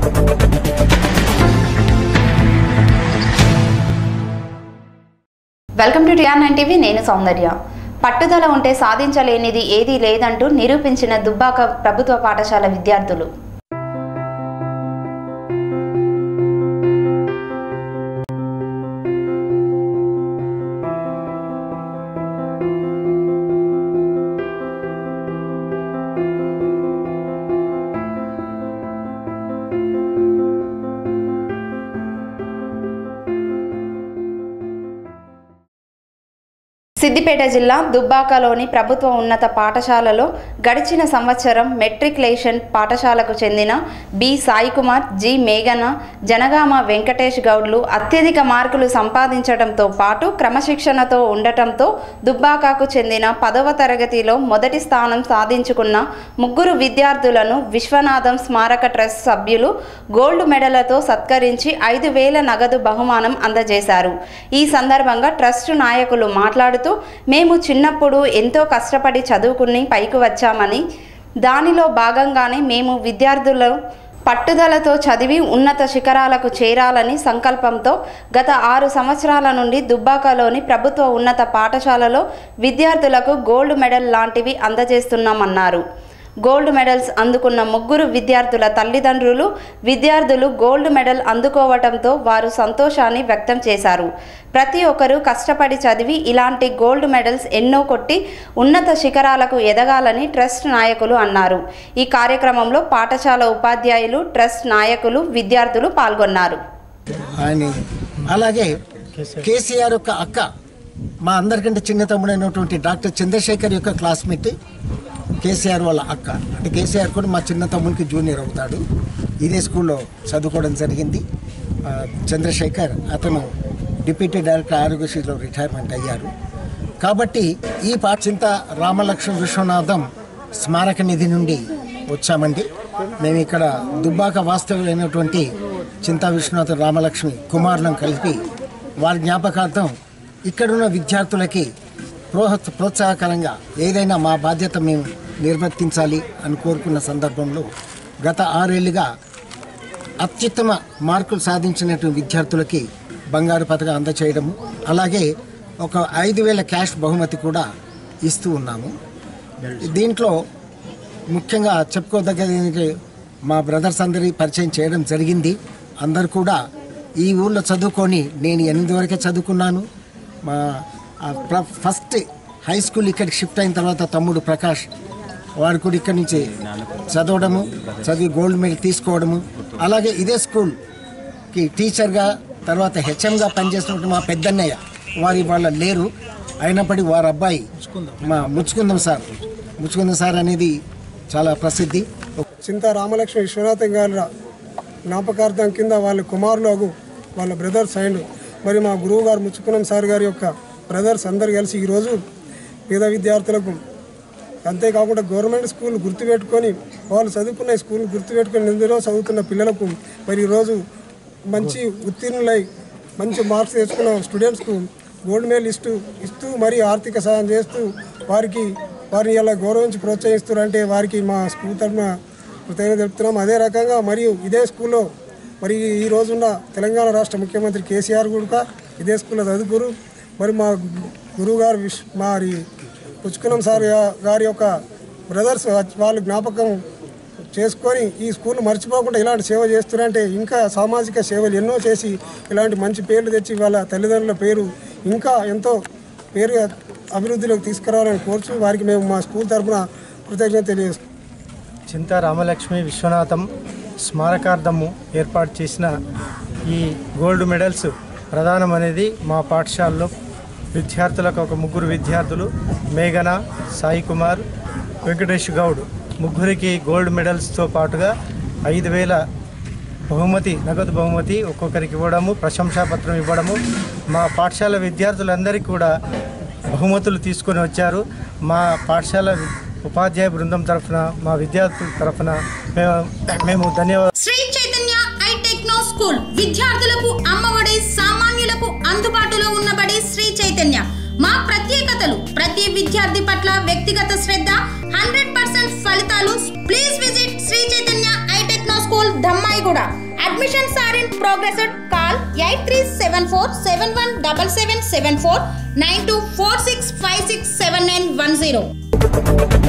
welcome to TR nine TV నేను సౌందర్య పట్టుదల ఉంటే సాధించలేనిది ఏదీ లేదంటూ నిరూపించిన దుబ్బాక ప్రభుత్వ పాఠశాల విద్యార్థులు సిద్దిపేట జిల్లా దుబ్బాకలోని ప్రభుత్వ ఉన్నత పాఠశాలలో గడిచిన సంవత్సరం మెట్రికులేషన్ పాఠశాలకు చెందిన బి సాయికుమార్ జి మేఘన జనగామ వెంకటేష్ గౌడ్లు అత్యధిక మార్కులు సంపాదించడంతో పాటు క్రమశిక్షణతో ఉండటంతో దుబ్బాకకు చెందిన పదవ తరగతిలో మొదటి స్థానం సాధించుకున్న ముగ్గురు విద్యార్థులను విశ్వనాథం స్మారక ట్రస్ట్ సభ్యులు గోల్డ్ మెడలతో సత్కరించి ఐదు వేల నగదు బహుమానం అందజేశారు ఈ సందర్భంగా ట్రస్ట్ నాయకులు మాట్లాడుతూ మేము చిన్నప్పుడు ఎంతో కష్టపడి చదువుకుని పైకి వచ్చామని దానిలో భాగంగానే మేము విద్యార్థులు పట్టుదలతో చదివి ఉన్నత శిఖరాలకు చేరాలని సంకల్పంతో గత ఆరు సంవత్సరాల నుండి దుబ్బాకలోని ప్రభుత్వ ఉన్నత పాఠశాలలో విద్యార్థులకు గోల్డ్ మెడల్ లాంటివి అందజేస్తున్నామన్నారు గోల్డ్ మెడల్స్ అందుకున్న ముగ్గురు విద్యార్థుల తల్లిదండ్రులు విద్యార్థులు గోల్డ్ మెడల్ అందుకోవటంతో వారు సంతోషాన్ని వ్యక్తం చేశారు ప్రతి ఒక్కరూ కష్టపడి చదివి ఇలాంటి గోల్డ్ మెడల్స్ ఎన్నో కొట్టి ఉన్నత శిఖరాలకు ఎదగాలని ట్రస్ట్ నాయకులు అన్నారు ఈ కార్యక్రమంలో పాఠశాల ఉపాధ్యాయులు ట్రస్ట్ నాయకులు విద్యార్థులు పాల్గొన్నారు అని అలాగే కేసీఆర్ యొక్క అక్క మా అందరికంటే చిన్న తమ్ముడైనటువంటి డాక్టర్ చంద్రశేఖర్ యొక్క క్లాస్మేట్ కేసీఆర్ వాళ్ళ అక్క అంటే కేసీఆర్ కూడా మా చిన్న తమ్మునికి జూనియర్ అవుతాడు ఇదే స్కూల్లో చదువుకోవడం జరిగింది ఆ, చంద్రశేఖర్ అతను డిప్యూటీ డైరెక్టర్ ఆరోగ్యశ్రీలో రిటైర్మెంట్ అయ్యారు కాబట్టి ఈ పాట చింత రామలక్ష్మ విశ్వనాథం స్మారక నిధి నుండి వచ్చామండి మేము ఇక్కడ దుబ్బాక వాస్తవులైనటువంటి చింతా విశ్వనాథ రామలక్ష్మి కుమారులను కలిపి వారి జ్ఞాపకార్థం ఇక్కడున్న విద్యార్థులకి ప్రోహ ప్రోత్సాహకరంగా ఏదైనా మా బాధ్యత మేము నిర్వర్తించాలి అని కోరుకున్న సందర్భంలో గత ఆరేళ్లుగా అత్యుత్తమ మార్కులు సాధించినటువంటి విద్యార్థులకి బంగారు పథకం అందచేయడము అలాగే ఒక ఐదు వేల క్యాష్ బహుమతి కూడా ఇస్తూ ఉన్నాము దీంట్లో ముఖ్యంగా చెప్పుకోదగ్గది ఏంటంటే మా బ్రదర్స్ అందరి పరిచయం చేయడం జరిగింది అందరు కూడా ఈ ఊళ్ళో చదువుకొని నేను ఎనిమిది వరకే చదువుకున్నాను మా ఆ ప్ర- ఫస్ట్ హై స్కూల్ ఇక్కడికి షిఫ్ట్ అయిన తర్వాత తమ్ముడు ప్రకాష్ వాడు కూడా ఇక్కడి నుంచి చదవడము చదివి గోల్డ్ మెడల్ తీసుకోవడము అలాగే ఇదే స్కూల్కి టీచర్గా తర్వాత హెచ్ఎంగా పనిచేస్తున్నట్టు మా పెద్దన్నయ్య వారి వాళ్ళ లేరు అయినప్పటికీ వారి అబ్బాయి మా ముచ్చుకుందాం సార్ ముచ్చుకుందాం సార్ అనేది చాలా ప్రసిద్ధి చింత రామలక్ష్మి విశ్వనాథం గారి జ్ఞాపకార్థం కింద వాళ్ళ కుమారులకు వాళ్ళ బ్రదర్స్ అండ్ మరి మా గురువు గారు ముచ్చుకునం సార్ గారి యొక్క బ్రదర్స్ అందరు కలిసి ఈరోజు పేద విద్యార్థులకు అంతేకాకుండా గవర్నమెంట్ స్కూల్ గుర్తుపెట్టుకొని వాళ్ళు చదువుకున్న స్కూల్ గుర్తుపెట్టుకొని ఎందరో చదువుతున్న పిల్లలకు మరి ఈరోజు మంచి ఉత్తీర్ణులై మంచి మార్క్స్ తెచ్చుకున్న స్టూడెంట్స్కు గోల్డ్ మెడల్ ఇస్తూ ఇస్తూ మరి ఆర్థిక సహాయం చేస్తూ వారికి వారిని ఇలా గౌరవించి ప్రోత్సహిస్తారు అంటే వారికి మా స్కూల్ తరఫున కృతజ్ఞత తెలుపుతున్నాం అదే రకంగా మరియు ఇదే స్కూల్లో మరి ఈ రోజున్న తెలంగాణ రాష్ట్ర ముఖ్యమంత్రి కేసీఆర్ కూడా ఇదే స్కూల్లో చదువుకురు మరి మా గురువు గారు విష్ మరి పుచ్చుకునం సార్ గా- గారి యొక్క బ్రదర్స్ వాళ్ళు జ్ఞాపకం చేసుకొని ఈ స్కూల్ మర్చిపోకుండా ఇలాంటి సేవ చేస్తున్నారంటే ఇంకా సామాజిక సేవలు ఎన్నో చేసి ఇలాంటి మంచి పేర్లు తెచ్చి వాళ్ళ తల్లిదండ్రుల పేరు ఇంకా ఎంతో పేరు అభివృద్ధిలోకి తీసుకురావాలని కోరుచు వారికి మేము మా స్కూల్ తరఫున కృతజ్ఞత తెలియజేస్తాం చింత రామలక్ష్మి విశ్వనాథం స్మారకార్థము ఏర్పాటు చేసిన ఈ గోల్డ్ మెడల్స్ ప్రదానం అనేది మా పాఠశాలలో విద్యార్థులకు ఒక ముగ్గురు విద్యార్థులు మేఘన సాయి కుమార్ వెంకటేష్ గౌడ్ ముగ్గురికి గోల్డ్ మెడల్స్తో పాటుగా ఐదు వేల బహుమతి నగదు బహుమతి ఒక్కొక్కరికి ఇవ్వడము ప్రశంసాపత్రం ఇవ్వడము మా పాఠశాల విద్యార్థులందరికీ కూడా బహుమతులు తీసుకొని వచ్చారు మా పాఠశాల ఉపాధ్యాయ బృందం తరఫున మా విద్యార్థుల తరఫున మేము మేము ధన్యవాదాలు Sri Chaitanya I techno school విద్యార్థులకు అమ్మఒడి సామాన్యులకు అందుబాటులో ఉన్నబడే శ్రీ చైతన్య మా ప్రత్యేకతలు ప్రతి విద్యార్థి పట్ల వ్యక్తిగత శ్రద్ధ హండ్రెడ్ పర్సెంట్ ఫలితాలు please visit Sri Chaitanya I techno school Dammaiguda Miryalaguda admissions are in progress call eight three seven four seven one double seven seven four nine two four six five six seven nine one zero